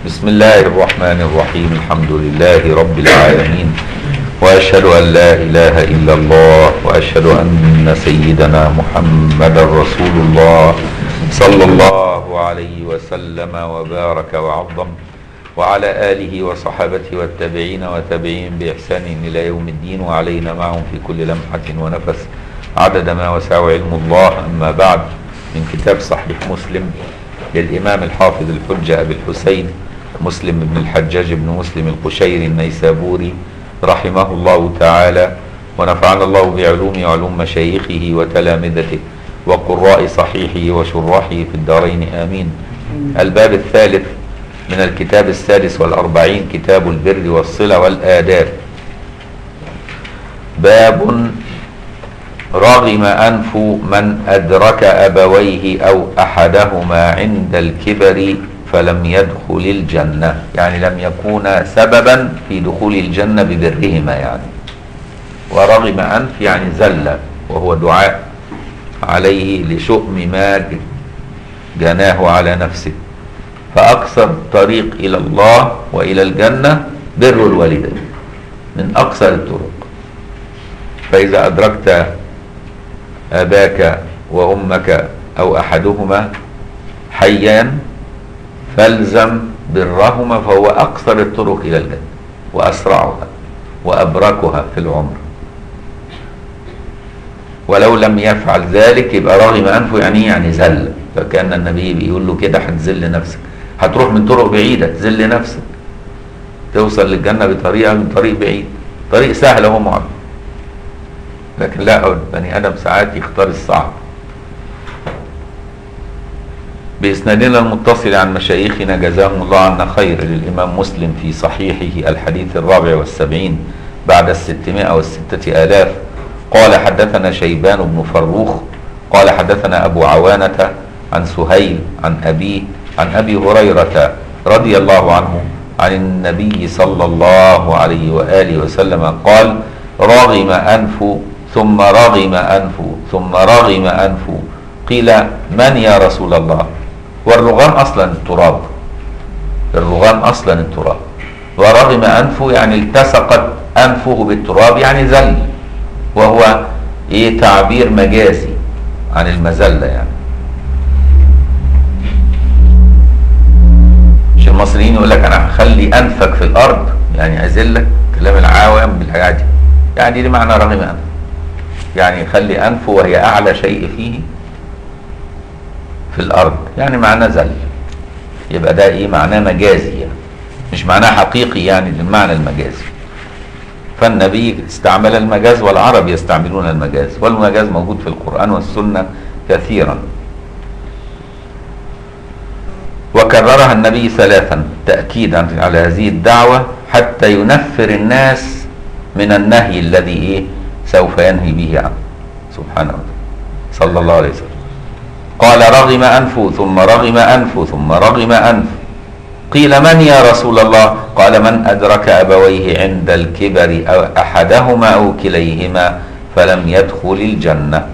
بسم الله الرحمن الرحيم الحمد لله رب العالمين واشهد ان لا اله الا الله واشهد ان سيدنا محمدا رسول الله صلى الله عليه وسلم وبارك وعظم وعلى اله وصحابته والتابعين وتابعين باحسان الى يوم الدين وعلينا معهم في كل لمحه ونفس عدد ما وسع علم الله اما بعد من كتاب صحيح مسلم للامام الحافظ الحجه ابي الحسين مسلم بن الحجاج بن مسلم القشيري النيسابوري رحمه الله تعالى ونفعنا الله بعلوم وعلوم مشايخه وتلامذته وقراء صحيحه وشراحه في الدارين آمين الباب الثالث من الكتاب السادس والأربعين كتاب البر والصلة والآداب باب رغم أنف من أدرك أبويه أو أحدهما عند الكبر فلم يدخل الجنة يعني لم يكون سببا في دخول الجنة ببرهما يعني ورغم أنف يعني زل وهو دعاء عليه لشؤم ما جناه على نفسه فأقصر الطريق إلى الله وإلى الجنة بر الوالدين من أقصر الطرق فإذا أدركت أباك وأمك أو أحدهما حيان فالزم برهما فهو أقصر الطرق إلى الجنة وأسرعها وأبركها في العمر ولو لم يفعل ذلك يبقى راغم أنفه يعني يعني زل فكان النبي بيقول له كده هتذل نفسك هتروح من طرق بعيدة تذل نفسك توصل للجنة بطريقة من طريق بعيد طريق سهل هو معب لكن لا البني آدم ساعات يختار الصعب بإسنادنا المتصل عن مشايخنا جزاهم الله عنا خير للإمام مسلم في صحيحه الحديث الرابع والسبعين بعد الستمائة والستة آلاف قال حدثنا شيبان بن فروخ قال حدثنا أبو عوانة عن سهيل عن أبيه عن أبي هريرة رضي الله عنه عن النبي صلى الله عليه وآله وسلم قال رغم أنف ثم رغم أنف ثم رغم أنف قيل من يا رسول الله والرغام اصلا التراب الرغام اصلا التراب ورغم انفه يعني التصقت انفه بالتراب يعني ذل وهو ايه تعبير مجازي عن المذله يعني مش المصريين يقول لك انا هخلي انفك في الارض يعني اذلك كلام العوام بالحاجات دي يعني دي معنى رغم انف يعني يخلي انفه وهي اعلى شيء فيه في الارض يعني معناه ذل يبقى ده ايه معناه مجازي يعني مش معناه حقيقي يعني للمعنى المجازي فالنبي استعمل المجاز والعرب يستعملون المجاز والمجاز موجود في القرآن والسنة كثيرا وكررها النبي ثلاثا تأكيدا على هذه الدعوة حتى ينفر الناس من النهي الذي ايه سوف ينهي به عنه سبحانه وتعالى صلى الله عليه وسلم قال رغم أنفه ثم رغم أنفه ثم رغم أنفه قيل من يا رسول الله قال من أدرك أبويه عند الكبر أو أحدهما أو كليهما فلم يدخل الجنة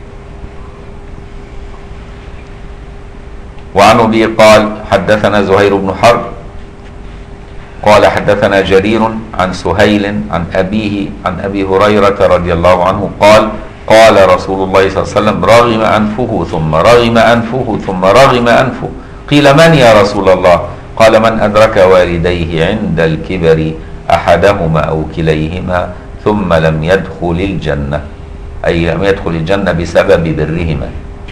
وعن أبي قال حدثنا زهير بن حرب قال حدثنا جرير عن سهيل عن أبيه عن أبي هريرة رضي الله عنه قال قال رسول الله صلى الله عليه وسلم رغم أنفه ثم رغم أنفه ثم رغم أنفه قيل من يا رسول الله قال من أدرك والديه عند الكبر أحدهما أو كليهما ثم لم يدخل الجنة أي لم يدخل الجنة بسبب برهما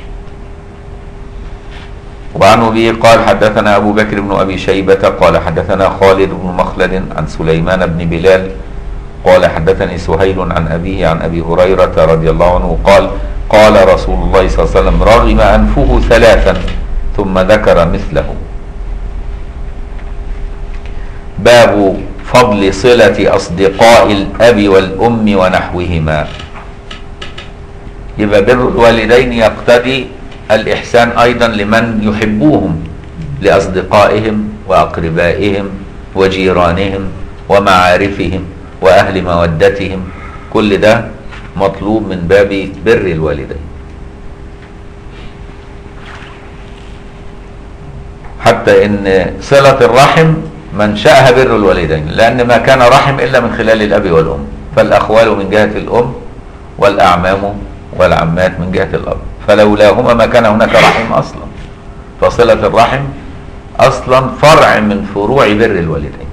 وعن أبي قال حدثنا أبو بكر بن أبي شيبة قال حدثنا خالد بن مخلد عن سليمان بن بلال قال حدثني سهيل عن أبيه عن أبي هريرة رضي الله عنه قال قال رسول الله صلى الله عليه وسلم رغم أنفه ثلاثا ثم ذكر مثله باب فضل صلة أصدقاء الأب والأم ونحوهما يبقى بر الوالدين يقتضي الإحسان أيضا لمن يحبوهم لأصدقائهم وأقربائهم وجيرانهم ومعارفهم وأهل مودتهم كل ده مطلوب من باب بر الوالدين حتى ان صلة الرحم منشأها بر الوالدين لأن ما كان رحم إلا من خلال الأب والأم فالأخوال من جهة الأم والأعمام والعمات من جهة الأب فلولاهما ما كان هناك رحم أصلا فصلة الرحم أصلا فرع من فروع بر الوالدين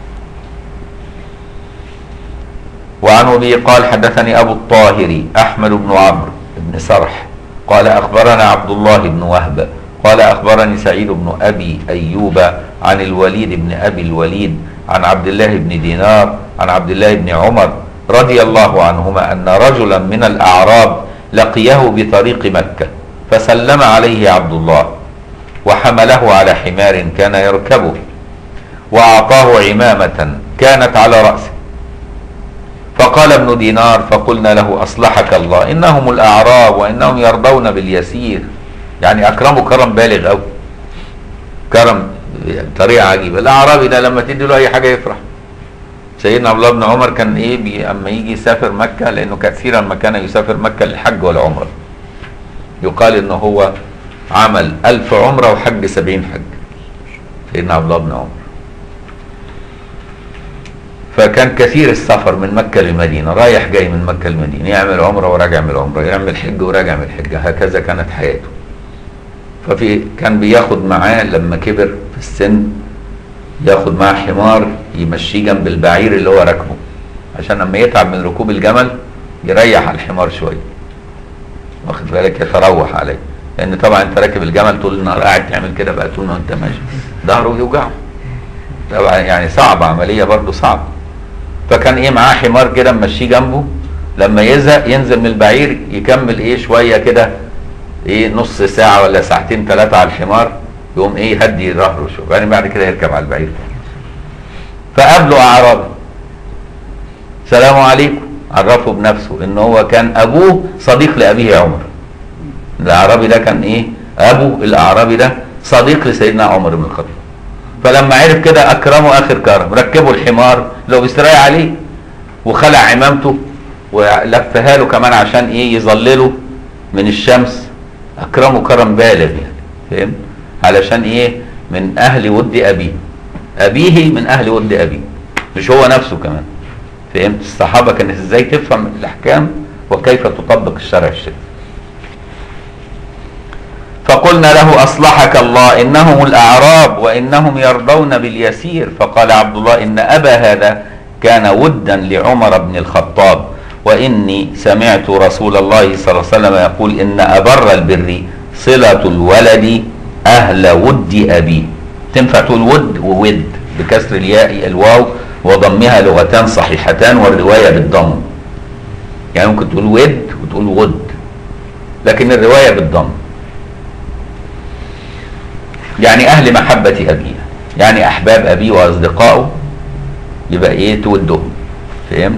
وعن أبي قال حدثني أبو الطاهر أحمد بن عمرو بن سرح قال أخبرنا عبد الله بن وهب قال أخبرني سعيد بن أبي أيوب عن الوليد بن أبي الوليد عن عبد الله بن دينار عن عبد الله بن عمر رضي الله عنهما أن رجلا من الأعراب لقيه بطريق مكة فسلم عليه عبد الله وحمله على حمار كان يركبه وأعطاه عمامة كانت على رأسه فقال ابن دينار فقلنا له أصلحك الله إنهم الأعراب وإنهم يرضون باليسير يعني أكرموا كرم بالغ أوي كرم بطريقة عجيبة الأعرابي ده لما تدي له أي حاجة يفرح سيدنا عبد الله بن عمر كان إيه بي أما يجي يسافر مكة لأنه كثيرا ما كان يسافر مكة للحج والعمرة يقال إنه هو عمل ألف عمرة وحج سبعين حج سيدنا عبد الله بن عمر فكان كثير السفر من مكة للمدينة رايح جاي من مكة للمدينة يعمل عمرة وراجع من العمرة يعمل حج وراجع من الحج هكذا كانت حياته ففي كان بياخد معاه لما كبر في السن ياخد معاه حمار يمشيه جنب البعير اللي هو راكبه عشان لما يتعب من ركوب الجمل يريح على الحمار شويه واخد بالك يتروح عليه لان طبعا انت راكب الجمل طول النهار قاعد تعمل كده بقى طول ما انت ماشي ظهره يوجعه طبعا يعني صعبه عمليه برضه صعبه فكان ايه معاه حمار كده ممشيه جنبه لما يزهق ينزل من البعير يكمل ايه شويه كده ايه نص ساعه ولا ساعتين ثلاثه على الحمار يقوم ايه يهدي ظهره شويه يعني بعد كده يركب على البعير فقابله اعرابي سلام عليكم عرفه بنفسه ان هو كان ابوه صديق لابيه عمر الاعرابي ده كان ايه ابو الاعرابي ده صديق لسيدنا عمر بن الخطاب فلما عرف كده اكرمه اخر كرم ركبه الحمار لو بيستريح عليه وخلع عمامته ولفها له كمان عشان ايه يظلله من الشمس اكرمه كرم بالغ يعني فهمت علشان ايه من اهل ود ابيه ابيه من اهل ود ابيه مش هو نفسه كمان فهمت الصحابه كانت ازاي تفهم الاحكام وكيف تطبق الشرع الشريف فقلنا له اصلحك الله انهم الاعراب وانهم يرضون باليسير فقال عبد الله ان ابا هذا كان ودا لعمر بن الخطاب واني سمعت رسول الله صلى الله عليه وسلم يقول ان ابر البر صله الولد اهل ود ابيه تنفع تقول ود وود بكسر الياء الواو وضمها لغتان صحيحتان والروايه بالضم يعني ممكن تقول ود وتقول ود لكن الروايه بالضم يعني اهل محبه ابيه يعني احباب ابيه واصدقائه يبقى ايه تودهم فهمت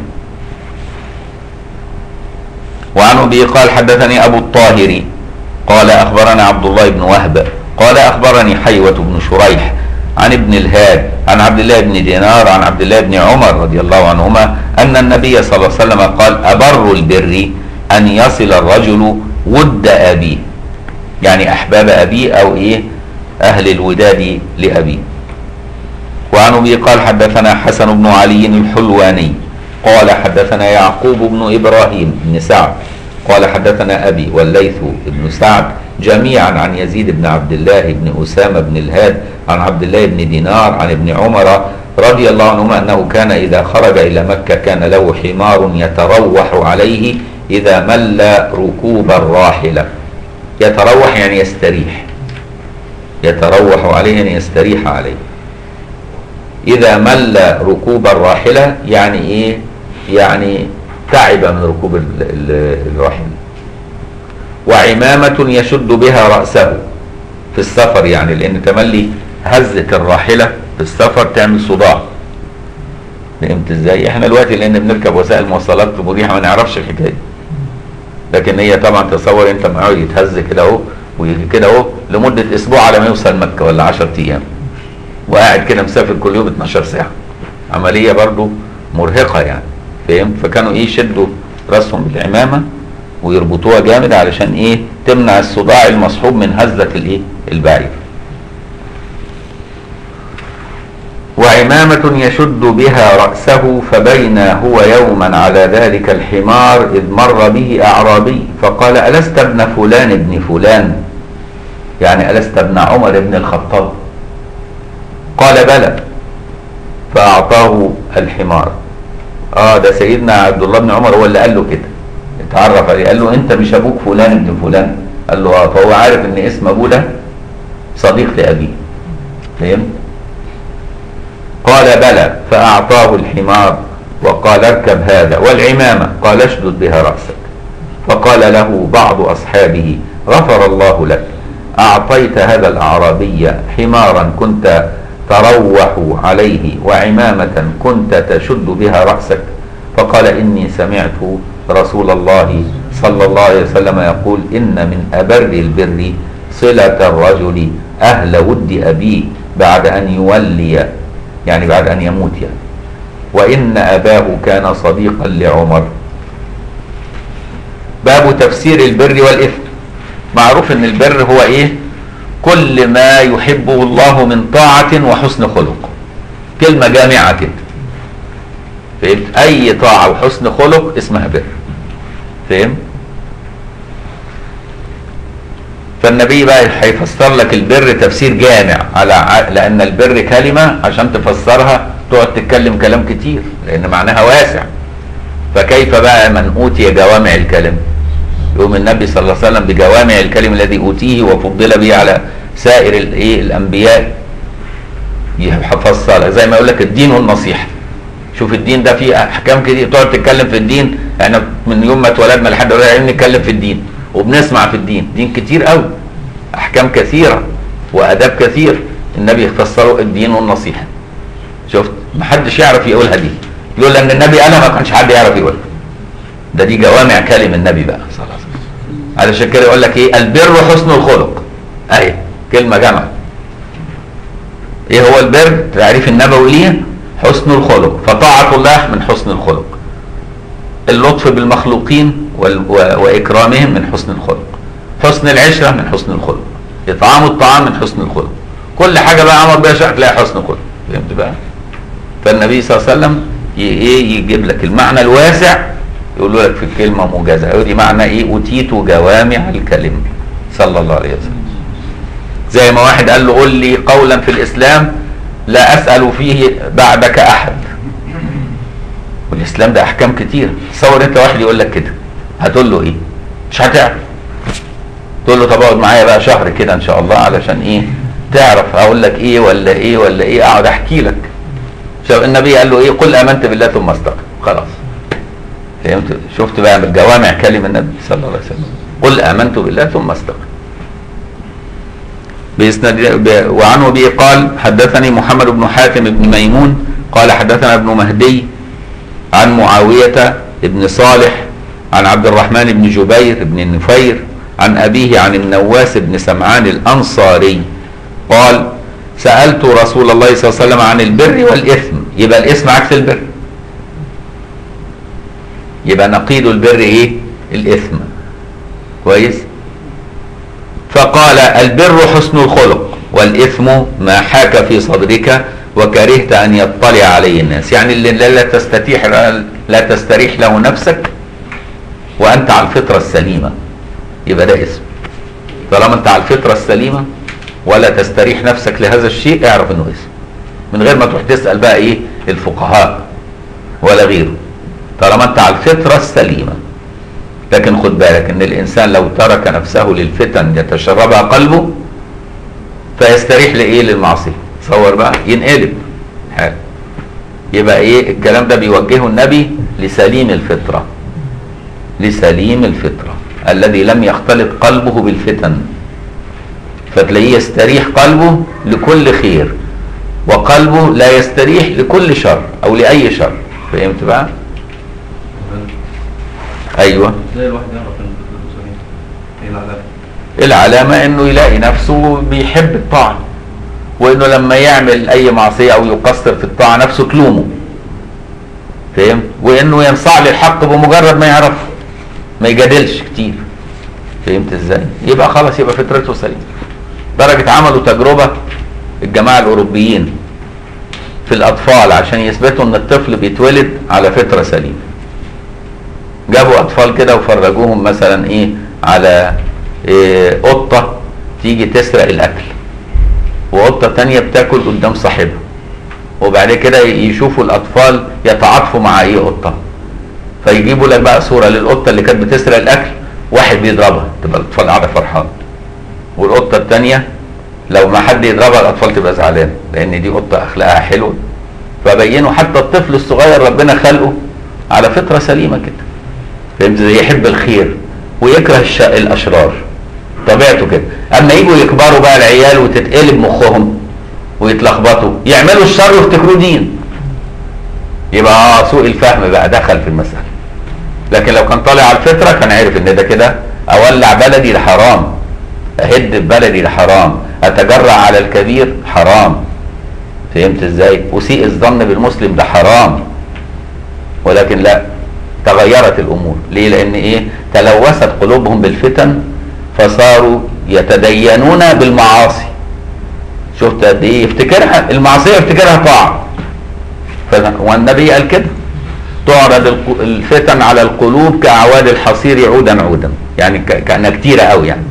وعن ابي قال حدثني ابو الطاهر قال اخبرنا عبد الله بن وهب قال اخبرني حيوه بن شريح عن ابن الهاد عن عبد الله بن دينار عن عبد الله بن عمر رضي الله عنهما ان النبي صلى الله عليه وسلم قال ابر البر ان يصل الرجل ود ابيه يعني احباب ابيه او ايه اهل الوداد لابيه وعن ابي قال حدثنا حسن بن علي الحلواني قال حدثنا يعقوب بن ابراهيم بن سعد قال حدثنا ابي والليث بن سعد جميعا عن يزيد بن عبد الله بن اسامه بن الهاد عن عبد الله بن دينار عن ابن عمر رضي الله عنهما انه كان اذا خرج الى مكه كان له حمار يتروح عليه اذا مل ركوب الراحله يتروح يعني يستريح يتروح عليه يعني يستريح عليه إذا مل ركوب الراحلة يعني إيه؟ يعني تعب من ركوب ال- ال- الراحلة وعمامة يشد بها رأسه في السفر يعني لأن تملي هزة الراحلة في السفر تعمل صداع فهمت ازاي؟ احنا دلوقتي لأن بنركب وسائل مواصلات مريحة ما نعرفش الحكاية لكن هي طبعا تصور انت معاه يتهز كده اهو ويجي كده اهو لمدة أسبوع على ما يوصل مكة ولا 10 أيام وقاعد كده مسافر كل يوم 12 ساعة عملية برضو مرهقة يعني فاهم فكانوا ايه يشدوا راسهم بالعمامة ويربطوها جامد علشان ايه تمنع الصداع المصحوب من هزة الايه البعير وعمامة يشد بها رأسه فبين هو يوما على ذلك الحمار إذ مر به أعرابي فقال ألست ابن فلان ابن فلان يعني ألست ابن عمر بن الخطاب قال بلى فأعطاه الحمار اه ده سيدنا عبد الله بن عمر هو اللي قال له كده اتعرف عليه قال له انت مش ابوك فلان ابن فلان قال له اه فهو عارف ان اسم ابوه ده صديق لابيه فهمت قال بلى فأعطاه الحمار وقال اركب هذا والعمامة قال اشدد بها رأسك فقال له بعض أصحابه غفر الله لك أعطيت هذا الأعرابي حمارا كنت تروح عليه وعمامة كنت تشد بها رأسك فقال إني سمعت رسول الله صلى الله عليه وسلم يقول إن من أبر البر صلة الرجل أهل ود أبيه بعد أن يولي يعني بعد أن يموت يعني وإن أباه كان صديقا لعمر باب تفسير البر والإثم معروف أن البر هو إيه كل ما يحبه الله من طاعة وحسن خلق كلمة جامعة كده فهمت أي طاعة وحسن خلق اسمها بر فهمت فالنبي بقى هيفسر لك البر تفسير جامع على ع... لان البر كلمه عشان تفسرها تقعد تتكلم كلام كتير لان معناها واسع فكيف بقى من اوتي جوامع الكلم يقوم النبي صلى الله عليه وسلم بجوامع الكلم الذي اوتيه وفضل به على سائر الايه الانبياء يفسرها زي ما يقول لك الدين والنصيحه شوف الدين ده فيه احكام كتير تقعد تتكلم في الدين احنا من يوم ما اتولدنا لحد دلوقتي نتكلم في الدين وبنسمع في الدين دين كتير قوي احكام كثيره واداب كثير النبي فسره الدين والنصيحه شفت محدش يعرف يقولها دي يقول ان النبي قالها ما كانش حد يعرف يقولها ده دي جوامع كلم النبي بقى صلى الله عليه وسلم علشان كده يقول لك ايه البر حسن الخلق اهي كلمه جمع ايه هو البر تعريف النبوي ليه حسن الخلق فطاعه الله من حسن الخلق اللطف بالمخلوقين واكرامهم من حسن الخلق حسن العشره من حسن الخلق اطعام الطعام من حسن الخلق كل حاجه بقى امر بها شرع تلاقي حسن خلق فهمت بقى فالنبي صلى الله عليه وسلم ايه يجيب لك المعنى الواسع يقول لك في الكلمه موجزه ودي معنى ايه اوتيت جوامع الكلم صلى الله عليه وسلم زي ما واحد قال له قل لي قولا في الاسلام لا اسال فيه بعدك احد والاسلام ده احكام كتير تصور انت واحد يقول لك كده هتقول له ايه مش هتعرف تقول له طب اقعد معايا بقى شهر كده ان شاء الله علشان ايه تعرف اقول لك ايه ولا ايه ولا ايه اقعد احكي لك شوف النبي قال له ايه قل امنت بالله ثم استقم خلاص فهمت شفت بقى من جوامع كلمه النبي صلى الله عليه وسلم قل امنت بالله ثم استقم بإسناد وعنه به قال حدثني محمد بن حاتم بن ميمون قال حدثنا ابن مهدي عن معاوية بن صالح عن عبد الرحمن بن جبير بن النفير عن أبيه عن النواس بن سمعان الأنصاري قال سألت رسول الله صلى الله عليه وسلم عن البر والإثم يبقى الإثم عكس البر يبقى نقيض البر إيه الإثم كويس فقال البر حسن الخلق والإثم ما حاك في صدرك وكرهت أن يطلع عليه الناس يعني اللي لا تستتيح لا تستريح له نفسك وأنت على الفطرة السليمة يبقى ده اسم طالما أنت على الفطرة السليمة ولا تستريح نفسك لهذا الشيء اعرف انه اسم من غير ما تروح تسأل بقى ايه الفقهاء ولا غيره طالما انت على الفطرة السليمة لكن خد بالك ان الانسان لو ترك نفسه للفتن يتشربها قلبه فيستريح لايه للمعصيه تصور بقى ينقلب حال يبقى ايه الكلام ده بيوجهه النبي لسليم الفطره لسليم الفطره الذي لم يختلط قلبه بالفتن فتلاقيه يستريح قلبه لكل خير وقلبه لا يستريح لكل شر او لاي شر فهمت بقى ايوه ازاي الواحد يعرف ان الفلوس صحيح؟ ايه العلامه؟ العلامة انه يلاقي نفسه بيحب الطاعة وانه لما يعمل اي معصية او يقصر في الطاعة نفسه تلومه فاهم وانه ينصاع للحق بمجرد ما يعرفه ما يجادلش كتير فهمت ازاي يبقى خلاص يبقى فطرته سليمة درجة عملوا تجربة الجماعة الاوروبيين في في الاطفال عشان يثبتوا ان الطفل بيتولد على فطره سليمه جابوا اطفال كده وفرجوهم مثلا ايه على إيه قطه تيجي تسرق الاكل وقطه تانية بتاكل قدام صاحبها وبعد كده يشوفوا الاطفال يتعاطفوا مع ايه قطه فيجيبوا لك بقى صوره للقطه اللي كانت بتسرق الاكل واحد بيضربها تبقى الاطفال قاعده فرحان والقطه الثانيه لو ما حد يضربها الاطفال تبقى زعلانه لان دي قطه اخلاقها حلوه فبينوا حتى الطفل الصغير ربنا خلقه على فطره سليمه كده فهمت ازاي يحب الخير ويكره الش... الاشرار طبيعته كده اما يجوا يكبروا بقى العيال وتتقلب مخهم ويتلخبطوا يعملوا الشر ويفتكروه دين يبقى اه سوء الفهم بقى دخل في المسألة لكن لو كان طالع على الفطرة كان عارف ان ده كده اولع بلدي ده حرام اهد بلدي ده حرام اتجرع على الكبير حرام فهمت ازاي اسيء الظن بالمسلم ده حرام ولكن لا تغيرت الامور ليه لان ايه تلوثت قلوبهم بالفتن فصاروا يتدينون بالمعاصي شفت قد ايه يفتكرها المعصيه يفتكرها طاعه ف- والنبي قال كده تعرض الق- الفتن على القلوب كاعواد الحصير عودا عودا يعني ك- كانها كتيره قوي يعني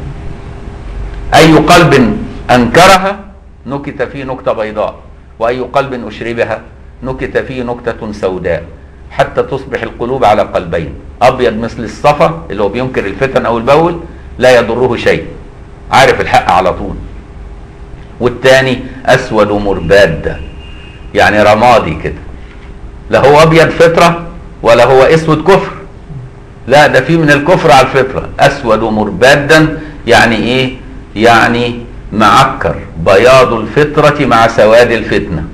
اي قلب انكرها نكت فيه نكته بيضاء واي قلب اشربها نكت فيه نكته سوداء حتى تصبح القلوب على قلبين ابيض مثل الصفا اللي هو بينكر الفتن او البول لا يضره شيء عارف الحق على طول والتاني اسود مرباد يعني رمادي كده لا هو ابيض فطره ولا هو اسود كفر لا ده في من الكفر على الفطره اسود مربادا يعني ايه يعني معكر بياض الفطره مع سواد الفتنه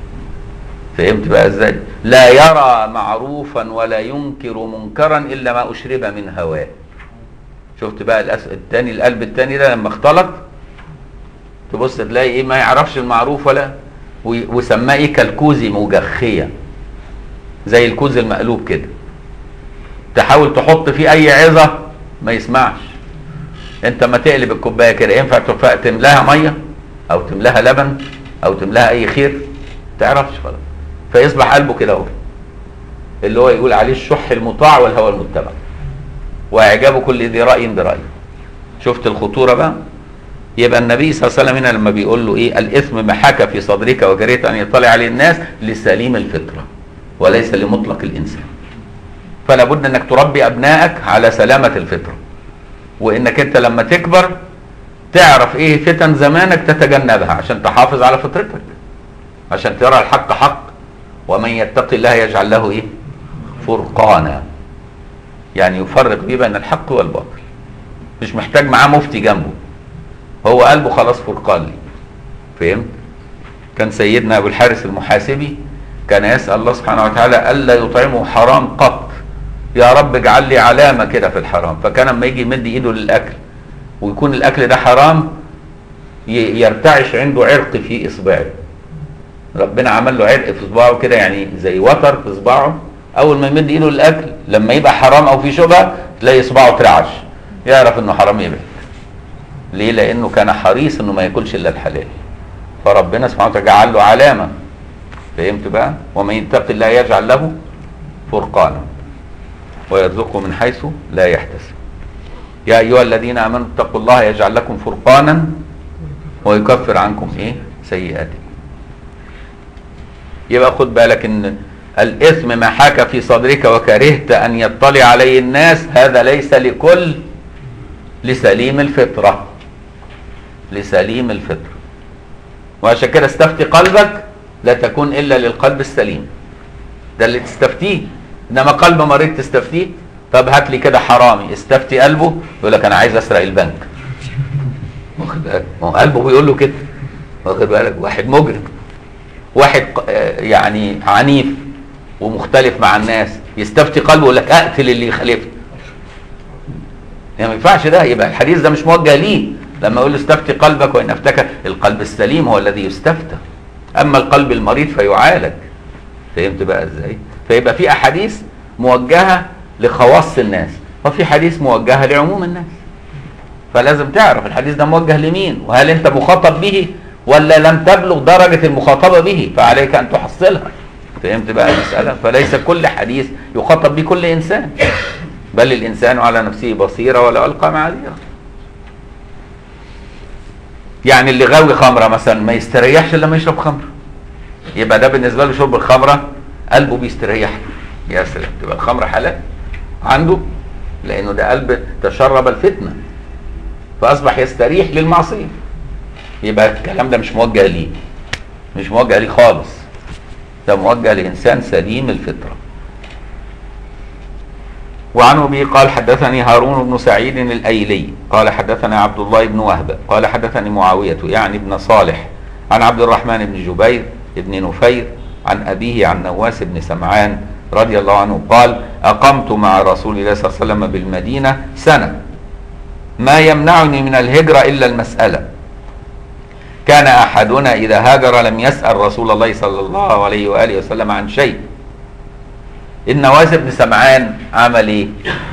فهمت بقى ازاي لا يرى معروفا ولا ينكر منكرا الا ما اشرب من هواه شفت بقى الأس... التاني القلب التاني ده لما اختلط تبص تلاقي ايه ما يعرفش المعروف ولا وي- وسماه ايه كالكوزي مجخية زي الكوز المقلوب كده تحاول تحط فيه اي عظة ما يسمعش انت ما تقلب الكوبايه كده ينفع تف- تملاها ميه او تملاها لبن او تملاها اي خير تعرفش خلاص فيصبح قلبه كده اهو اللي هو يقول عليه الشح المطاع والهوى المتبع واعجاب كل ذي راي برايه شفت الخطوره بقى يبقى النبي صلى الله عليه وسلم هنا لما بيقول له ايه الاثم ما حكى في صدرك وكرهت ان يطلع عليه الناس لسليم الفطره وليس لمطلق الانسان فلا بد انك تربي ابنائك على سلامه الفطره وانك انت لما تكبر تعرف ايه فتن زمانك تتجنبها عشان تحافظ على فطرتك عشان ترى الحق حق ومن يتق الله يجعل له ايه فرقانا يعني يفرق بيه بين الحق والباطل مش محتاج معاه مفتي جنبه هو قلبه خلاص فرقان لي فهمت كان سيدنا ابو الحارث المحاسبي كان يسال الله سبحانه وتعالى الا يطعمه حرام قط يا رب اجعل لي علامه كده في الحرام فكان لما يجي يمد ايده للاكل ويكون الاكل ده حرام ي- يرتعش عنده عرق في اصبعه ربنا عمل له عرق في صباعه كده يعني زي وتر في صباعه اول ما يمد ايده للاكل لما يبقى حرام او في شبهه تلاقي صباعه اترعش يعرف انه حرام يبعد ليه لانه كان حريص انه ما ياكلش الا الحلال فربنا سبحانه وتعالى جعل له علامه فهمت بقى ومن يتق الله يجعل له فرقانا ويرزقه من حيث لا يحتسب يا ايها الذين امنوا اتقوا الله يجعل لكم فرقانا ويكفر عنكم ايه سيئاتكم يبقى خد بالك ان الاثم ما حاك في صدرك وكرهت ان يطلع عليه الناس هذا ليس لكل لسليم الفطره لسليم الفطره وعشان كده استفتي قلبك لا تكون الا للقلب السليم ده اللي تستفتيه انما قلب مريض تستفتيه طب هات لي كده حرامي استفتي قلبه يقول لك انا عايز اسرق البنك واخد بالك ما هو قلبه بيقول له كده واخد بالك واحد مجرم واحد ق- آه يعني عنيف ومختلف مع الناس يستفتي قلبه يقول لك اقتل اللي يخالفني يعني ما ينفعش ده يبقى الحديث ده مش موجه ليه لما يقول له استفتي قلبك وان افتك القلب السليم هو الذي يستفتى اما القلب المريض فيعالج فهمت بقى ازاي فيبقى في احاديث موجهه لخواص الناس وفي حديث موجهه لعموم الناس فلازم تعرف الحديث ده موجه لمين وهل انت مخاطب به ولا لم تبلغ درجة المخاطبة به فعليك أن تحصلها فهمت بقى المسألة فليس كل حديث يخاطب به كل إنسان بل الإنسان على نفسه بصيرة ولا ألقى معاذيره يعني اللي غاوي خمرة مثلا ما يستريحش إلا لما يشرب خمرة يبقى ده بالنسبة له شرب الخمرة قلبه بيستريح يا سلام تبقى الخمرة حلال عنده لأنه ده قلب تشرب الفتنة فأصبح يستريح للمعصية يبقى الكلام ده مش موجه ليه مش موجه ليه خالص ده موجه لإنسان سليم الفطرة وعن ابي قال حدثني هارون بن سعيد الايلي قال حدثنا عبد الله بن وهب قال حدثني معاويه يعني ابن صالح عن عبد الرحمن بن جبير بن نفير عن ابيه عن نواس بن سمعان رضي الله عنه قال اقمت مع رسول الله صلى الله عليه وسلم بالمدينه سنه ما يمنعني من الهجره الا المساله كان احدنا اذا هاجر لم يسال رسول الله صلى الله عليه واله وسلم عن شيء النواس بن سمعان عمل ايه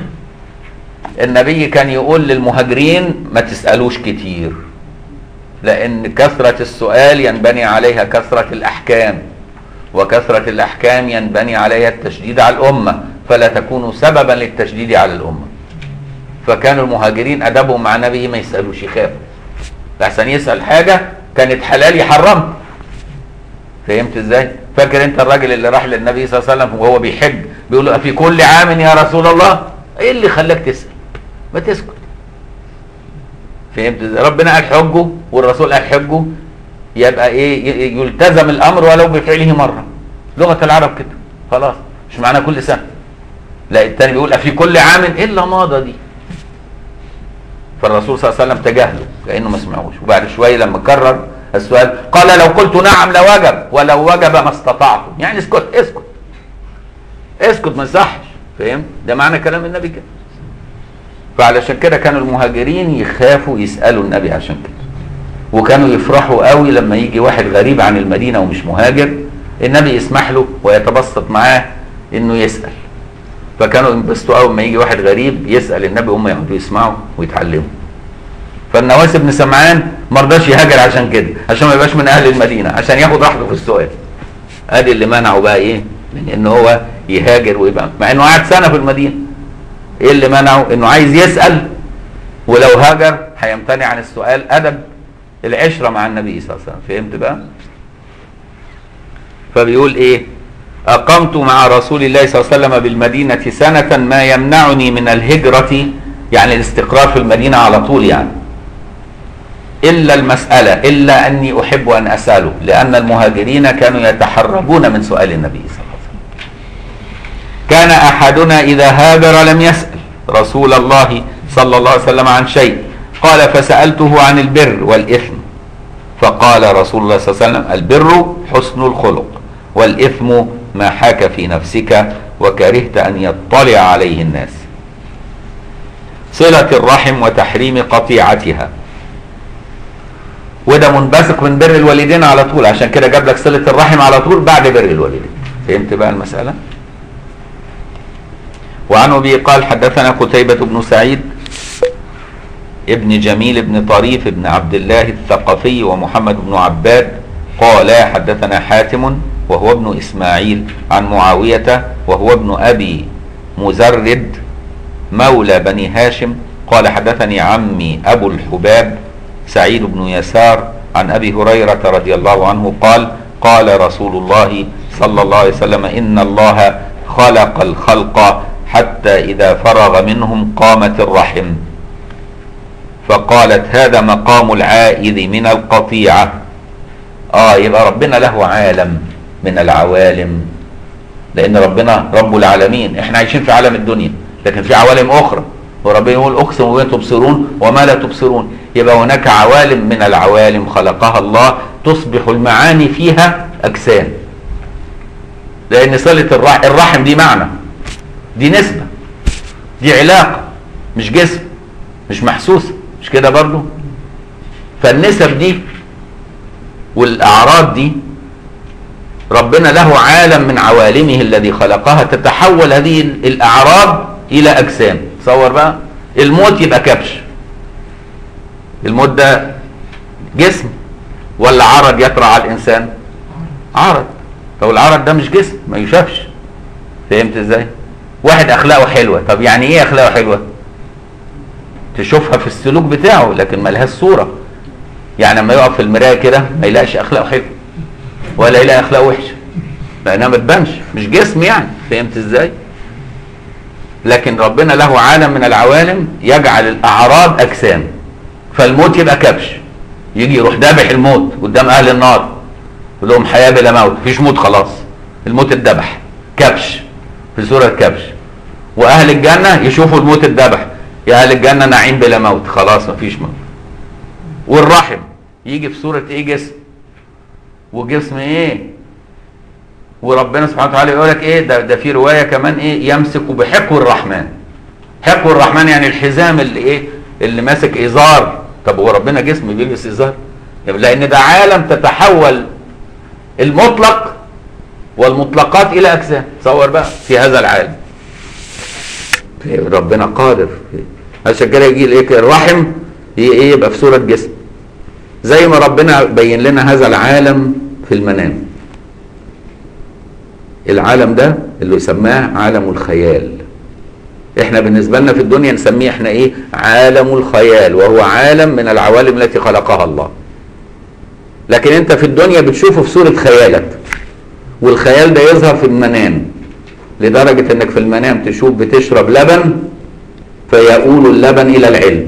النبي كان يقول للمهاجرين ما تسألوش كتير لأن كثرة السؤال ينبني عليها كثرة الأحكام وكثرة الأحكام ينبني عليها التشديد على الأمة فلا تكونوا سببا للتشديد على الأمة فكانوا المهاجرين أدبهم مع النبي ما يسألوش يخافوا لحسن يسأل حاجة كانت حلال يحرمها فهمت ازاي؟ فاكر انت الراجل اللي راح للنبي صلى الله عليه وسلم وهو بيحج بيقول له في كل عام يا رسول الله ايه اللي خلاك تسال؟ ما تسكت. فهمت ازاي؟ ربنا قال حجه والرسول قال حجه يبقى ايه يلتزم الامر ولو بفعله مره. لغه العرب كده خلاص مش معناه كل سنه. لا التاني بيقول في كل عام الا ماضى دي. فالرسول صلى الله عليه وسلم تجاهله كانه ما سمعوش وبعد شويه لما كرر السؤال قال لو قلت نعم لوجب ولو وجب ما استطعتم يعني اسكت اسكت اسكت ما يصحش فاهم ده معنى كلام النبي كده فعلشان كده كانوا المهاجرين يخافوا يسالوا النبي عشان كده وكانوا يفرحوا قوي لما يجي واحد غريب عن المدينه ومش مهاجر النبي يسمح له ويتبسط معاه انه يسال فكانوا ينبسطوا قوي لما يجي واحد غريب يسال النبي هم يقعدوا يسمعوا ويتعلموا فالنواس بن سمعان ما رضاش يهاجر عشان كده عشان ما يبقاش من اهل المدينه عشان ياخد راحته في السؤال ادي اللي منعه بقى ايه من ان هو يهاجر ويبقى مع انه قعد سنه في المدينه ايه اللي منعه انه عايز يسال ولو هاجر هيمتنع عن السؤال ادب العشره مع النبي صلى الله عليه وسلم فهمت بقى فبيقول ايه اقمت مع رسول الله صلى الله عليه وسلم بالمدينه سنه ما يمنعني من الهجره يعني الاستقرار في المدينه على طول يعني إلا المسألة إلا أني أحب أن أسأله لأن المهاجرين كانوا يتحرجون من سؤال النبي صلى الله عليه وسلم كان أحدنا إذا هاجر لم يسأل رسول الله صلى الله عليه وسلم عن شيء قال فسألته عن البر والإثم فقال رسول الله صلى الله عليه وسلم البر حسن الخلق والإثم ما حاك في نفسك وكرهت أن يطلع عليه الناس صلة الرحم وتحريم قطيعتها وده منبثق من بر الوالدين على طول عشان كده جاب لك صله الرحم على طول بعد بر الوالدين فهمت بقى المساله وعن ابي قال حدثنا قتيبة بن سعيد ابن جميل بن طريف بن عبد الله الثقفي ومحمد بن عباد قال حدثنا حاتم وهو ابن اسماعيل عن معاوية وهو ابن ابي مزرد مولى بني هاشم قال حدثني عمي ابو الحباب سعيد بن يسار عن ابي هريره رضي الله عنه قال قال رسول الله صلى الله عليه وسلم ان الله خلق الخلق حتى اذا فرغ منهم قامت الرحم فقالت هذا مقام العائذ من القطيعه اه يبقى ربنا له عالم من العوالم لان ربنا رب العالمين احنا عايشين في عالم الدنيا لكن في عوالم اخرى وربنا يقول اقسم بما تبصرون وما لا تبصرون يبقى هناك عوالم من العوالم خلقها الله تصبح المعاني فيها اجسام لان صله الرحم, الرحم دي معنى دي نسبه دي علاقه مش جسم مش محسوسه مش كده برضو فالنسب دي والاعراض دي ربنا له عالم من عوالمه الذي خلقها تتحول هذه الاعراض الى اجسام تصور بقى الموت يبقى كبش الموت ده جسم ولا عرض يطرأ على الانسان عرض طب العرض ده مش جسم ما يشافش فهمت ازاي واحد اخلاقه حلوه طب يعني ايه اخلاقه حلوه تشوفها في السلوك بتاعه لكن ما لهاش صوره يعني لما يقف في المرايه كده ما يلاقيش اخلاقه حلوه ولا يلاقي اخلاقه وحشه لانها ما تبانش مش جسم يعني فهمت ازاي لكن ربنا له عالم من العوالم يجعل الاعراض اجسام فالموت يبقى كبش يجي يروح ذابح الموت قدام اهل النار يقول لهم حياه بلا موت مفيش موت خلاص الموت اتذبح كبش في صوره كبش واهل الجنه يشوفوا الموت اتذبح يا اهل الجنه نعيم بلا موت خلاص مفيش موت والرحم يجي في صوره ايه جسم وجسم ايه وربنا سبحانه وتعالى يقول لك ايه ده ده في روايه كمان ايه يمسك بحقو الرحمن حقو الرحمن يعني الحزام اللي ايه اللي ماسك ازار طب هو ربنا جسم بيلبس ازار لان ده عالم تتحول المطلق والمطلقات الى اجسام تصور بقى في هذا العالم ربنا قادر عشان كده يجي الايه الرحم ايه يبقى في صوره جسم زي ما ربنا بين لنا هذا العالم في المنام العالم ده اللي يسماه عالم الخيال احنا بالنسبه لنا في الدنيا نسميه احنا ايه عالم الخيال وهو عالم من العوالم التي خلقها الله لكن انت في الدنيا بتشوفه في صوره خيالك والخيال ده يظهر في المنام لدرجه انك في المنام تشوف بتشرب لبن فيؤول اللبن الى العلم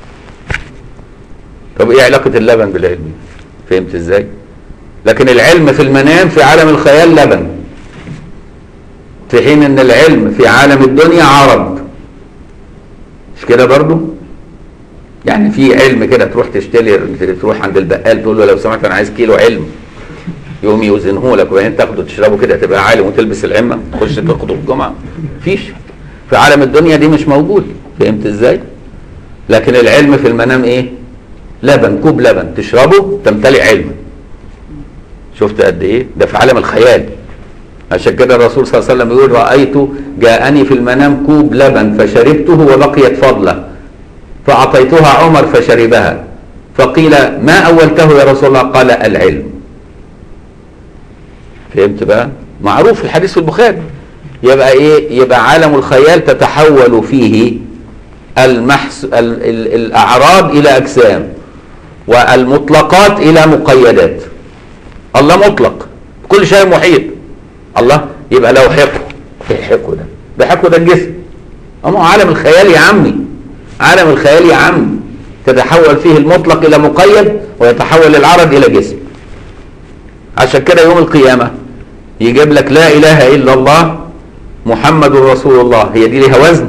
طب ايه علاقه اللبن بالعلم فهمت ازاي لكن العلم في المنام في عالم الخيال لبن في حين ان العلم في عالم الدنيا عرض مش كده برضو يعني في علم كده تروح تشتري تروح عند البقال تقول له لو سمحت انا عايز كيلو علم يقوم يوزنه لك وبعدين تاخده تشربه كده تبقى عالم وتلبس العمه تخش تاخده الجمعه مفيش في عالم الدنيا دي مش موجود فهمت ازاي لكن العلم في المنام ايه لبن كوب لبن تشربه تمتلئ علما شفت قد ايه ده في عالم الخيال عشان كده الرسول صلى الله عليه وسلم يقول رأيت جاءني في المنام كوب لبن فشربته وبقيت فضلة فأعطيتها عمر فشربها فقيل ما أولته يا رسول الله قال العلم فهمت بقى معروف في الحديث في البخاري يبقى ايه يبقى عالم الخيال تتحول فيه المحس ال... ال... الاعراض الى اجسام والمطلقات الى مقيدات الله مطلق كل شيء محيط الله يبقى له حقه ايه حقه ده ده حقه ده الجسم اما عالم الخيال يا عمي عالم الخيال يا عمي تتحول فيه المطلق الى مقيد ويتحول العرض الى جسم عشان كده يوم القيامه يجيب لك لا اله الا الله محمد رسول الله هي دي ليها وزن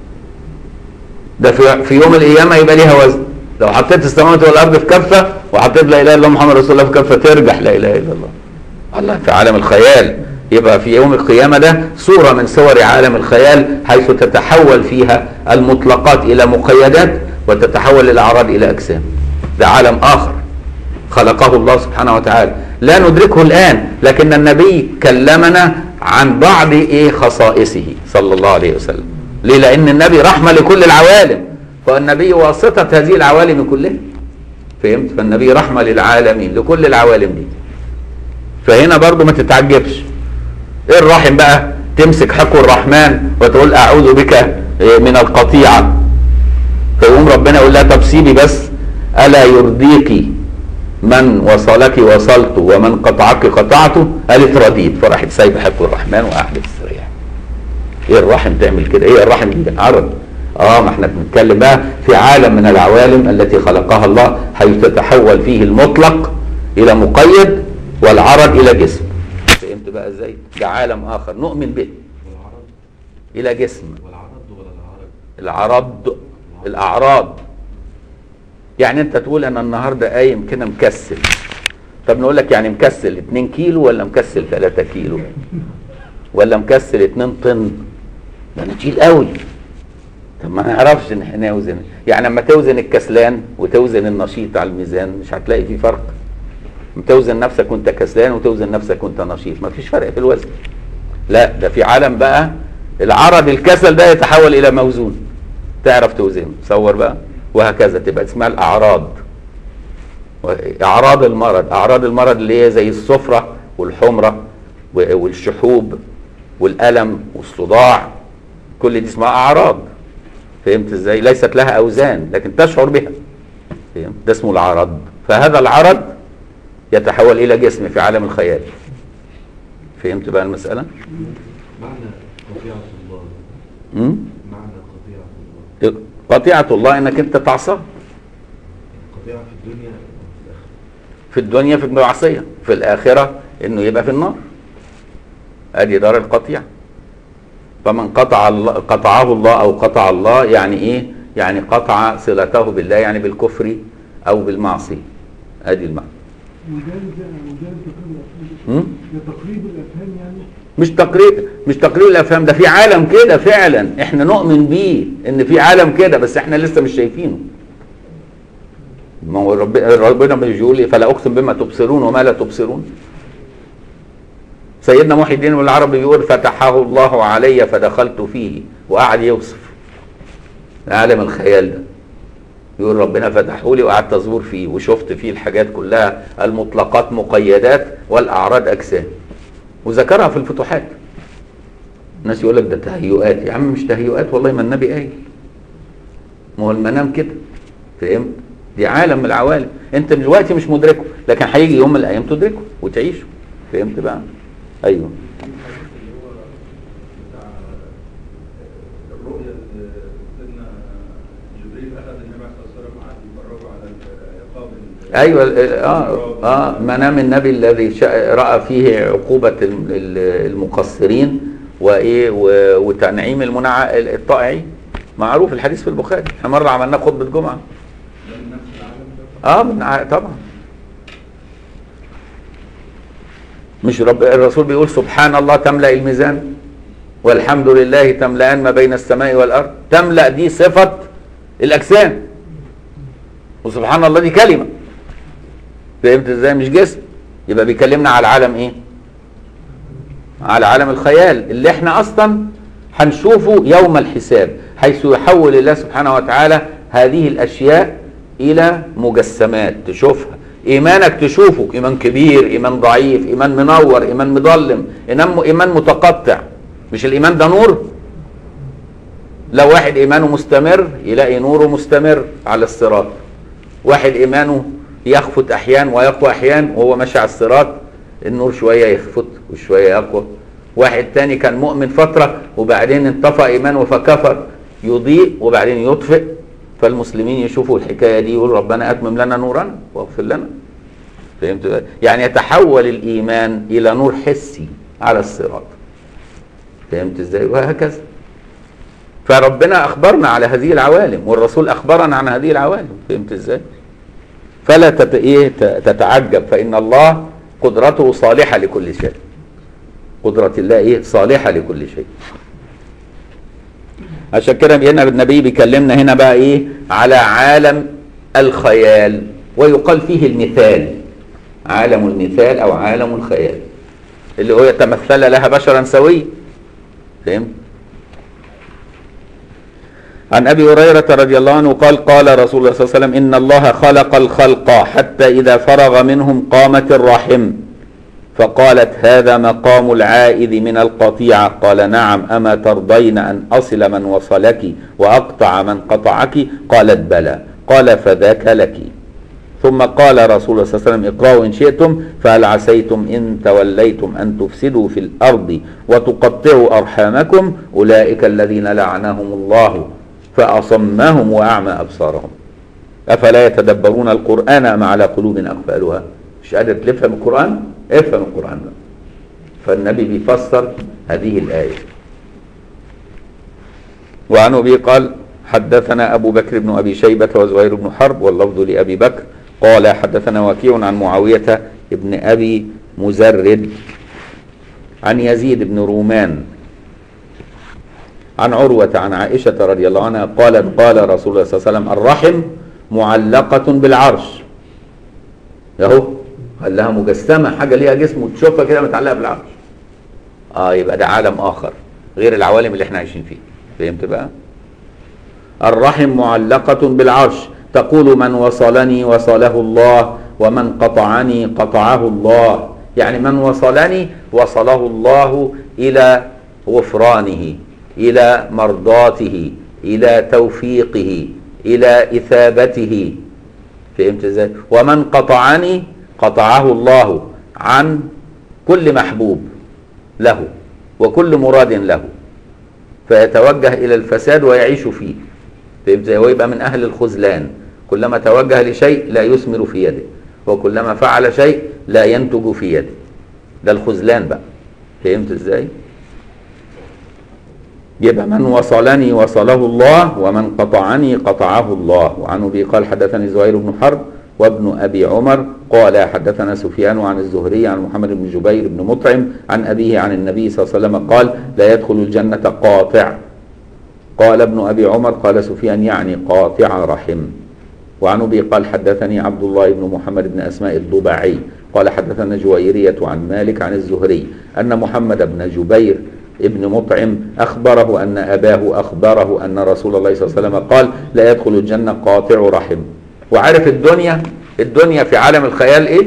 ده في, في يوم القيامه يبقى ليها وزن لو حطيت السماوات والارض في كفه وحطيت لا اله الا الله محمد رسول الله في كفه ترجح لا اله الا الله الله في عالم الخيال يبقى في يوم القيامة ده صورة من صور عالم الخيال حيث تتحول فيها المطلقات إلى مقيدات وتتحول الأعراض إلى أجسام ده عالم آخر خلقه الله سبحانه وتعالى لا ندركه الآن لكن النبي كلمنا عن بعض إيه خصائصه صلى الله عليه وسلم ليه لأن النبي رحمة لكل العوالم فالنبي واسطة هذه العوالم كلها فهمت فالنبي رحمة للعالمين لكل العوالم دي فهنا برضو ما تتعجبش ايه الرحم بقى تمسك حكو الرحمن وتقول اعوذ بك من القطيعة فيقوم ربنا يقول لها طب سيبي بس الا يرضيك من وصلك وصلت ومن قطعك قطعته قالت رديت فراحت سايبه حكو الرحمن وقعدت تستريح ايه الرحم تعمل كده ايه الرحم دي عرض اه ما احنا بنتكلم بقى في عالم من العوالم التي خلقها الله حيث تتحول فيه المطلق الى مقيد والعرض الى جسم فهمت بقى ازاي ده عالم اخر نؤمن به والعرض الى جسم والعرض ولا العرض العرض الاعراض يعني انت تقول انا النهارده قايم كده مكسل طب نقول لك يعني مكسل 2 كيلو ولا مكسل 3 كيلو ولا مكسل 2 طن ده انا تقيل قوي طب ما نعرفش ان احنا نوزن يعني لما توزن الكسلان وتوزن النشيط على الميزان مش هتلاقي في فرق توزن نفسك وانت كسلان وتوزن نفسك وانت نشيط مفيش فرق في الوزن لا ده في عالم بقى العرض الكسل ده يتحول الى موزون تعرف توزنه تصور بقى وهكذا تبقى اسمها الاعراض اعراض المرض اعراض المرض اللي هي زي الصفرة والحمرة و- والشحوب والالم والصداع كل دي اسمها اعراض فهمت ازاي ليست لها اوزان لكن تشعر بها فهمت ده اسمه العرض فهذا العرض يتحول الى جسم في عالم الخيال فهمت بقى المساله معنى قطيعة الله امم معنى قطيعة الله قطيعه الله انك انت تعصاه قطيعة في الدنيا وفي الآخرة في الدنيا في المعصيه في الاخره انه يبقى في النار ادي دار القطيعه فمن قطع الله قطعه الله او قطع الله يعني ايه يعني قطع صلته بالله يعني بالكفر او بالمعصيه ادي المعنى وده وده تقريب الافهام م? ده تقريب الافهام يعني مش تقريب مش تقريب الافهام ده في عالم كده فعلا احنا نؤمن بيه ان في عالم كده بس احنا لسه مش شايفينه ما هو رب- ربنا مش بيقول إيه؟ فلا اقسم بما تبصرون وما لا تبصرون سيدنا محي الدين العربي بيقول فتحه الله علي فدخلت فيه وقعد يوصف عالم الخيال ده يقول ربنا فتحه لي وقعدت ازور فيه وشفت فيه الحاجات كلها المطلقات مقيدات والاعراض اجسام وذكرها في الفتوحات الناس يقول لك ده تهيؤات يا عم مش تهيؤات والله ما النبي قايل ما هو المنام كده فهمت دي عالم من العوالم انت دلوقتي مش مدركه لكن هيجي يوم من الايام تدركه وتعيشه فهمت بقى ايوه اللي هو بتاع الرؤيا اللي سيدنا جبريل اخذ النبي عليه الصلاه والسلام قعد يفرجه على عقاب ال- ايوه ال- اه اه منام النبي الذي شا- راى فيه عقوبه الم- ال- المقصرين وايه و- وتنعيم المنع الطائعين معروف الحديث في البخاري احنا مره عملناه خطبه جمعه ده من نفس العالم ده اه من ع- طبعا مش رب الرسول بيقول سبحان الله تملا الميزان والحمد لله تملأان ما بين السماء والارض تملا دي صفه الاجسام وسبحان الله دي كلمه فهمت ازاي مش جسم يبقى بيكلمنا على العالم ايه على عالم الخيال اللي احنا اصلا هنشوفه يوم الحساب حيث يحول الله سبحانه وتعالى هذه الاشياء الى مجسمات تشوفها ايمانك تشوفه ايمان كبير ايمان ضعيف ايمان منور ايمان مظلم ايمان ايمان متقطع مش الايمان ده نور لو واحد ايمانه مستمر يلاقي نوره مستمر على الصراط واحد ايمانه يخفت احيان ويقوى احيان وهو ماشي على الصراط النور شويه يخفت وشويه يقوى واحد تاني كان مؤمن فتره وبعدين انطفى ايمانه فكفر يضيء وبعدين يطفئ فالمسلمين يشوفوا الحكايه دي يقول ربنا اتمم لنا نورنا واغفر لنا فهمت بقى؟ يعني يتحول الايمان الى نور حسي على الصراط فهمت ازاي وهكذا فربنا اخبرنا على هذه العوالم والرسول اخبرنا عن هذه العوالم فهمت ازاي فلا تت... إيه ت- تتعجب فان الله قدرته صالحه لكل شيء قدره الله ايه صالحه لكل شيء عشان كده هنا النبي بيكلمنا هنا بقى ايه على عالم الخيال ويقال فيه المثال عالم المثال او عالم الخيال اللي هو يتمثل لها بشرا سويا فهمت عن ابي هريره رضي الله عنه قال قال رسول الله صلى الله عليه وسلم ان الله خلق الخلق حتى اذا فرغ منهم قامت الرحم فقالت هذا مقام العائذ من القطيعه قال نعم اما ترضين ان اصل من وصلك واقطع من قطعك قالت بلى قال فذاك لك ثم قال رسول الله صلى الله عليه وسلم اقرأوا إن شئتم فهل عسيتم إن توليتم أن تفسدوا في الأرض وتقطعوا أرحامكم أولئك الذين لعنهم الله فأصمهم وأعمى أبصارهم أفلا يتدبرون القرآن أم على قلوب أقفالها مش قادر تفهم القرآن افهم القرآن بقى فالنبي بيفسر هذه الآية وعن أبي قال حدثنا أبو بكر بن أبي شيبة وزهير بن حرب واللفظ لأبي بكر قال حدثنا وكيع عن معاوية بن أبي مزرد عن يزيد بن رومان عن عروة عن عائشة رضي الله عنها قالت قال رسول الله صلى الله عليه وسلم الرحم معلقة بالعرش اهو قال لها مجسمة حاجة ليها جسم وتشوفها كده متعلقة بالعرش اه يبقى ده عالم آخر غير العوالم اللي احنا عايشين فيه فهمت بقى الرحم معلقة بالعرش تقول من وصلني وصله الله ومن قطعني قطعه الله يعني من وصلني وصله الله الى غفرانه الى مرضاته الى توفيقه الى اثابته فهمت ازاي ومن قطعني قطعه الله عن كل محبوب له وكل مراد له فيتوجه الى الفساد ويعيش فيه فهمت ازاي ويبقى من اهل الخذلان كلما توجه لشيء لا يثمر في يده وكلما فعل شيء لا ينتج في يده ده الخذلان بقى فهمت ازاي يبقى من وصلني وصله الله ومن قطعني قطعه الله وعن ابي قال حدثني زهير بن حرب وابن ابي عمر قال حدثنا سفيان عن الزهري عن محمد بن جبير بن مطعم عن ابيه عن النبي صلى الله عليه وسلم قال لا يدخل الجنه قاطع قال ابن ابي عمر قال سفيان يعني قاطع رحم وعن ابي قال حدثني عبد الله بن محمد بن اسماء الضباعي قال حدثنا جويرية عن مالك عن الزهري أن محمد بن جبير ابن مطعم أخبره أن أباه أخبره أن رسول الله صلى الله عليه وسلم قال لا يدخل الجنة قاطع رحم وعارف الدنيا الدنيا في عالم الخيال إيه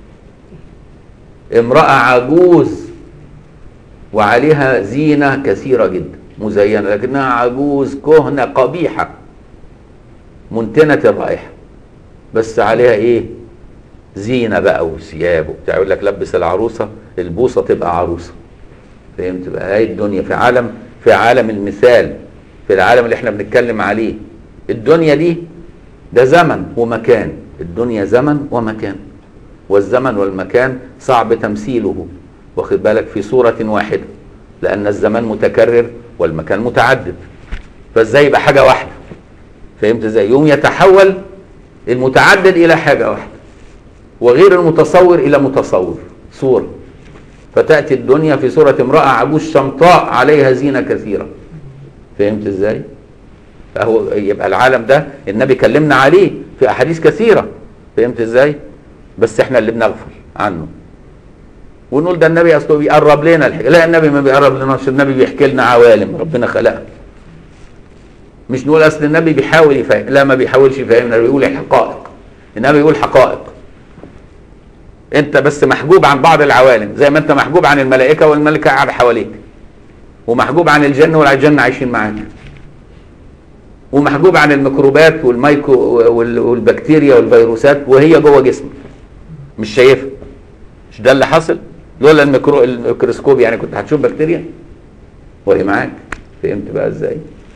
امرأة عجوز وعليها زينة كثيرة جدا مزينة لكنها عجوز كهنة قبيحة منتنة الرائحة بس عليها ايه زينة بقى وثياب وبتاع يقول لك لبس العروسة البوصة تبقى عروسة فهمت بقى هاي الدنيا في عالم في عالم المثال في العالم اللي احنا بنتكلم عليه الدنيا دي ده زمن ومكان الدنيا زمن ومكان والزمن والمكان صعب تمثيله واخد بالك في صورة واحدة لأن الزمان متكرر والمكان متعدد فازاي يبقى حاجة واحدة فهمت ازاي يوم يتحول المتعدد إلى حاجة واحدة وغير المتصور إلى متصور صورة فتأتي الدنيا في صورة امرأة عجوز شمطاء عليها زينة كثيرة فهمت ازاي فهو يبقى العالم ده النبي كلمنا عليه في أحاديث كثيرة فهمت ازاي بس احنا اللي بنغفل عنه ونقول ده النبي اصله بيقرب لنا الحكايه لا النبي ما بيقرب لناش النبي بيحكي لنا عوالم ربنا خلقها مش نقول اصل النبي بيحاول يفهم لا ما بيحاولش يفهمنا بيقول حقائق النبي بيقول حقائق انت بس محجوب عن بعض العوالم زي ما انت محجوب عن الملائكه والملائكه قاعده حواليك ومحجوب عن الجن والجن عايشين معاك ومحجوب عن الميكروبات والمايكرو وال- والبكتيريا والفيروسات وهي جوه جسمك مش شايفها مش ده اللي حصل لولا الميكرو الميكروسكوب يعني كنت هتشوف بكتيريا وهي معاك فهمت بقى ازاي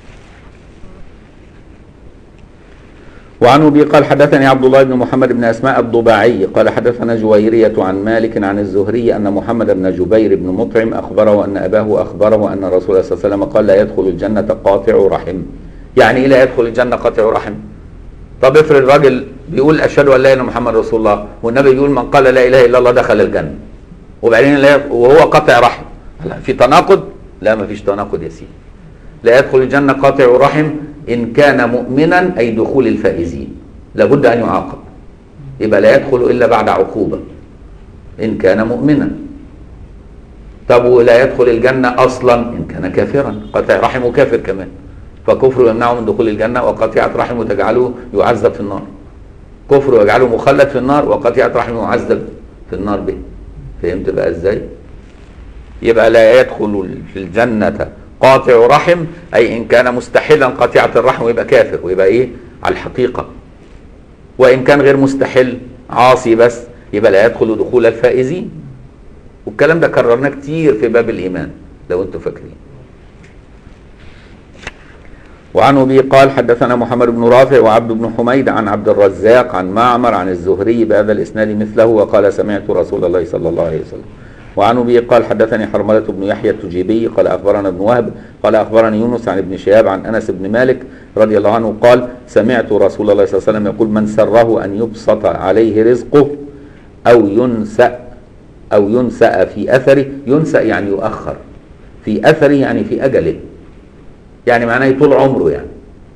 وعن ابي قال حدثني عبد الله بن محمد بن اسماء الضباعي قال حدثنا جويرية عن مالك عن الزهري ان محمد بن جبير بن مطعم اخبره ان اباه اخبره ان رسول الله صلى الله عليه وسلم قال لا يدخل الجنة قاطع رحم يعني ايه لا يدخل الجنة قاطع رحم طب افرض الراجل بيقول اشهد ان لا اله الا محمد رسول الله والنبي بيقول من قال لا اله الا الله دخل الجنة وبعدين لا وهو قاطع رحم لا في تناقض لا ما فيش تناقض يا سيدي لا يدخل الجنة قاطع رحم إن كان مؤمنا أي دخول الفائزين لابد أن يعاقب يبقى لا يدخل إلا بعد عقوبة إن كان مؤمنا طب ولا يدخل الجنة أصلا إن كان كافرا قاطع رحم وكافر كمان فكفر يمنعه من دخول الجنة وقطيعة رحم تجعله يعذب في النار كفر يجعله مخلد في النار وقطيعة رحم يعذب في النار به فهمت بقى ازاي يبقى لا يدخل في الجنة قاطع رحم أي إن كان مستحلا قاطعة الرحم ويبقى كافر ويبقى إيه على الحقيقة وإن كان غير مستحل عاصي بس يبقى لا يدخل دخول الفائزين والكلام ده كررناه كتير في باب الإيمان لو أنتم فاكرين وعن ابي قال حدثنا محمد بن رافع وعبد بن حميد عن عبد الرزاق عن معمر عن الزهري بهذا الاسناد مثله وقال سمعت رسول الله صلى الله عليه وسلم وعن ابي قال حدثني حرملة بن يحيى التجيبي قال اخبرنا ابن وهب قال اخبرني يونس عن ابن شهاب عن انس بن مالك رضي الله عنه قال سمعت رسول الله صلى الله عليه وسلم يقول من سره ان يبسط عليه رزقه او ينسأ او ينسأ في اثره ينسأ يعني يؤخر في اثره يعني في اجله يعني معناه طول عمره يعني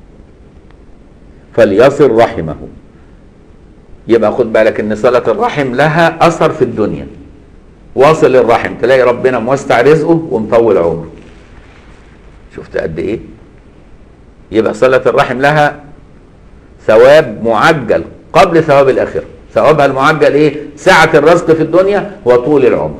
فليصل رحمه يبقى خد بالك ان صلة الرحم لها اثر في الدنيا واصل الرحم تلاقي ربنا موسع رزقه ومطول عمره شفت قد ايه يبقى صلة الرحم لها ثواب معجل قبل ثواب الاخره ثوابها المعجل ايه سعة الرزق في الدنيا وطول العمر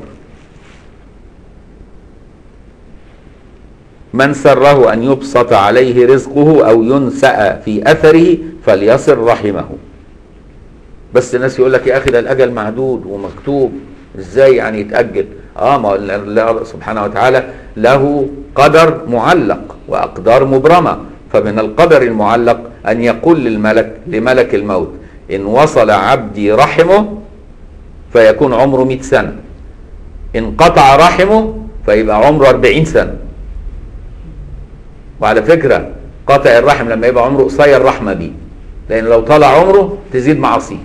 من سره أن يبسط عليه رزقه أو ينسأ في أثره فليصل رحمه بس الناس يقول لك يا أخي ده الأجل معدود ومكتوب إزاي يعني يتأجل آه ما هو الله سبحانه وتعالى له قدر معلق وأقدار مبرمة فمن القدر المعلق أن يقول للملك لملك الموت إن وصل عبدي رحمه فيكون عمره 100 سنة إن قطع رحمه فيبقى عمره 40 سنة وعلى فكرة قطع الرحم لما يبقى عمره قصير رحمة بيه لأن لو طال عمره تزيد معاصيه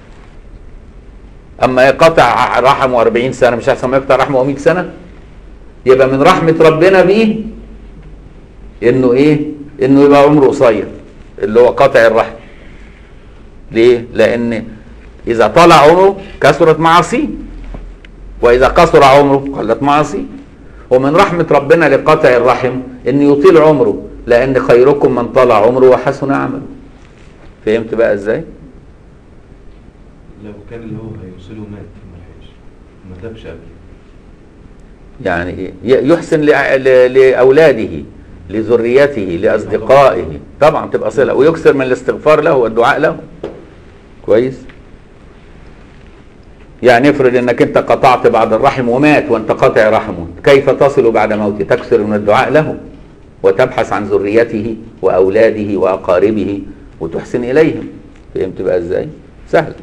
أما يقطع رحمه 40 سنة مش أحسن ما يقطع رحمه 100 سنة يبقى من رحمة ربنا بيه إنه إيه؟ إنه يبقى عمره قصير اللي هو قطع الرحم ليه؟ لأن إذا طال عمره كثرت معاصيه وإذا قصر عمره قلت معاصيه ومن رحمة ربنا لقطع الرحم ان يطيل عمره لان خيركم من طال عمره وحسن عمله فهمت بقى ازاي لو كان اللي هو هيوصله مات ما لحقش ما تابش قبل يعني إيه؟ ي- يحسن لأ- ل- لاولاده لذريته لاصدقائه طبعا تبقى صله ويكثر من الاستغفار له والدعاء له كويس يعني افرض انك انت قطعت بعد الرحم ومات وانت قاطع رحمه كيف تصل بعد موته تكثر من الدعاء له وتبحث عن ذريته واولاده واقاربه وتحسن اليهم فهمت بقى ازاي سهل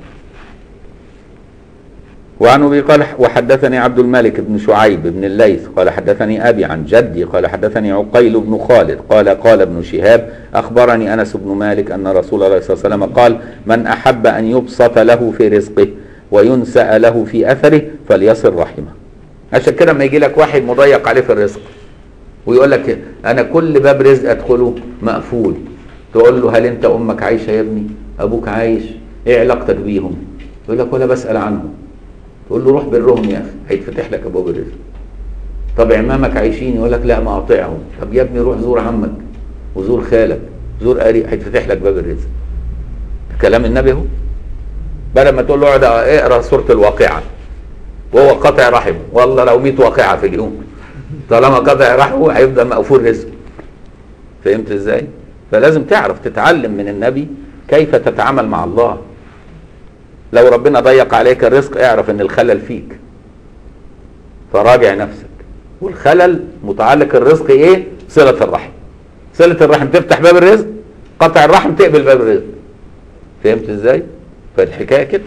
وعن ابي قال وحدثني عبد الملك بن شعيب بن الليث قال حدثني ابي عن جدي قال حدثني عقيل بن خالد قال قال ابن شهاب اخبرني انس بن مالك ان رسول الله صلى الله عليه وسلم قال من احب ان يبسط له في رزقه وينسأ له في اثره فليصل رحمه عشان كده لما يجي لك واحد مضيق عليه في الرزق ويقول لك انا كل باب رزق ادخله مقفول تقول له هل انت امك عايشه يا ابني ابوك عايش ايه علاقتك بيهم يقول لك ولا بسال عنهم تقول له روح برهم يا اخي هيتفتح لك ابواب الرزق طب عمامك عايشين يقول لك لا مقاطعهم طب يا ابني روح زور عمك وزور خالك زور قريب هيتفتح لك باب الرزق كلام النبي اهو بدل ما تقول له اقعد اقرا سوره الواقعه وهو قاطع رحمه والله لو 100 واقعه في اليوم طالما قاطع رحمه هيفضل مقفول رزقه فهمت ازاي؟ فلازم تعرف تتعلم من النبي كيف تتعامل مع الله لو ربنا ضيق عليك الرزق اعرف ان الخلل فيك فراجع نفسك والخلل متعلق الرزق ايه صلة الرحم صلة الرحم تفتح باب الرزق قطع الرحم تقبل باب الرزق فهمت ازاي فالحكاية كده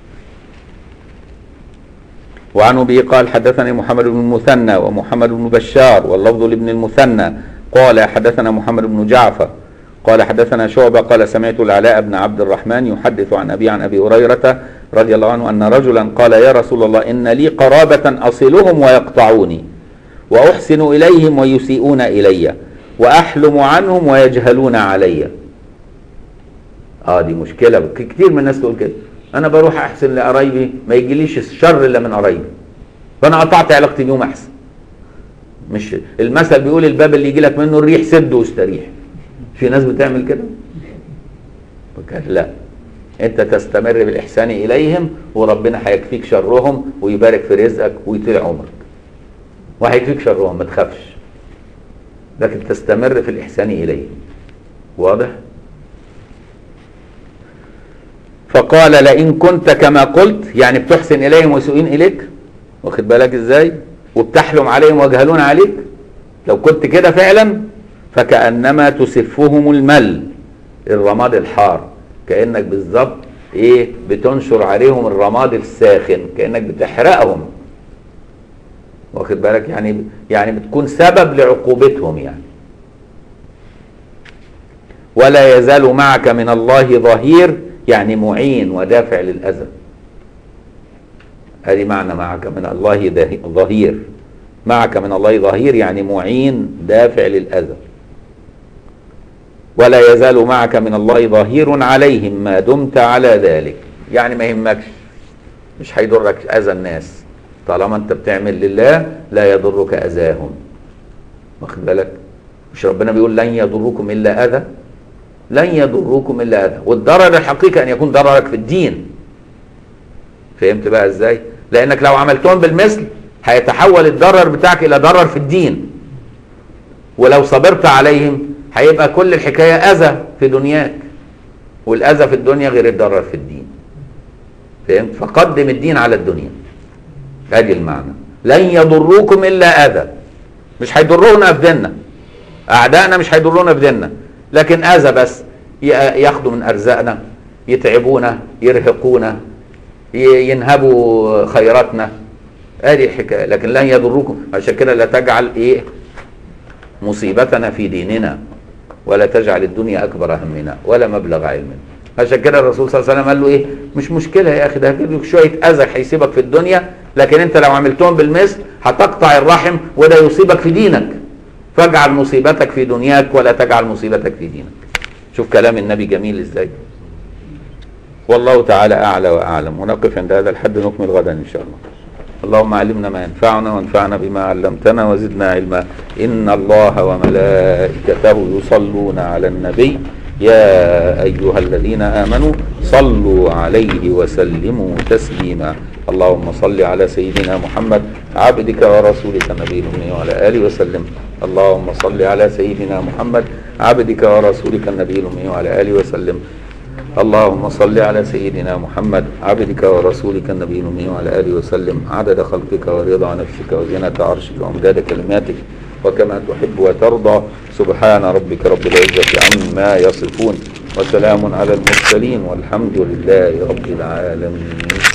وعن ابي قال حدثني محمد بن المثنى ومحمد بن بشار واللفظ لابن المثنى قال حدثنا محمد بن جعفر قال حدثنا شعبة قال سمعت العلاء بن عبد الرحمن يحدث عن أبي عن أبي هريرة رضي الله عنه أن رجلا قال يا رسول الله إن لي قرابة أصلهم ويقطعوني وأحسن إليهم ويسيئون إلي وأحلم عنهم ويجهلون علي اه دي مشكلة كتير من الناس تقول كده أنا بروح أحسن لقرايبي ما يجيليش الشر إلا من قرايبي فأنا قطعت علاقتي بيهم أحسن مش المثل بيقول الباب اللي يجي لك منه الريح سد واستريح في ناس بتعمل كده فكان لا انت تستمر بالاحسان اليهم وربنا هيكفيك شرهم ويبارك في رزقك ويطيل عمرك وهيكفيك شرهم ما تخافش لكن تستمر في الاحسان اليهم واضح فقال لئن كنت كما قلت يعني بتحسن اليهم ويسوءون اليك واخد بالك ازاي وبتحلم عليهم ويجهلون عليك لو كنت كده فعلا فكأنما تسفهم المل الرماد الحار كأنك بالظبط ايه بتنشر عليهم الرماد الساخن كأنك بتحرقهم واخد بالك يعني يعني بتكون سبب لعقوبتهم يعني ولا يزال معك من الله ظهير يعني معين ودافع للأذى هذه معنى معك من الله ذه- ظهير معك من الله ظهير يعني معين دافع للأذى ولا يزال معك من الله ظهير عليهم ما دمت على ذلك يعني ما يهمكش مش هيضرك أذى الناس طالما انت بتعمل لله لا يضرك أذاهم واخد بالك مش ربنا بيقول لن يضركم إلا أذى لن يضركم إلا أذى والضرر الحقيقي أن يكون ضررك في الدين فهمت بقى ازاي لانك لو عملتهم بالمثل هيتحول الضرر بتاعك الى ضرر في الدين ولو صبرت عليهم هيبقى كل الحكايه اذى في دنياك والاذى في الدنيا غير الضرر في الدين فهمت فقدم الدين على الدنيا ادي المعنى لن يضروكم الا اذى مش هيضرونا في ديننا اعدائنا مش هيضرونا في ديننا لكن اذى بس ي- ياخدوا من ارزاقنا يتعبونا يرهقونا ي- ينهبوا خيراتنا ادي الحكايه لكن لن يضروكم عشان كده لا تجعل ايه مصيبتنا في ديننا ولا تجعل الدنيا اكبر همنا ولا مبلغ علمنا عشان كده الرسول صلى الله عليه وسلم قال له ايه مش مشكله يا اخي ده هجيب لك شويه اذى هيسيبك في الدنيا لكن انت لو عملتهم بالمثل هتقطع الرحم وده يصيبك في دينك فاجعل مصيبتك في دنياك ولا تجعل مصيبتك في دينك شوف كلام النبي جميل ازاي والله تعالى اعلى واعلم ونقف عند هذا الحد نكمل غدا ان شاء الله اللهم علمنا ما ينفعنا وانفعنا بما علمتنا وزدنا علما ان الله وملائكته يصلون على النبي يا ايها الذين امنوا صلوا عليه وسلموا تسليما اللهم صل على سيدنا محمد عبدك ورسولك النبي الامي وعلى اله وسلم اللهم صل على سيدنا محمد عبدك ورسولك النبي الامي وعلى اله وسلم اللهم صل على سيدنا محمد عبدك ورسولك النبي الأمي وعلى آله وسلم عدد خلقك ورضا نفسك وزنة عرشك وامداد كلماتك وكما تحب وترضى سبحان ربك رب العزة عما يصفون وسلام على المرسلين والحمد لله رب العالمين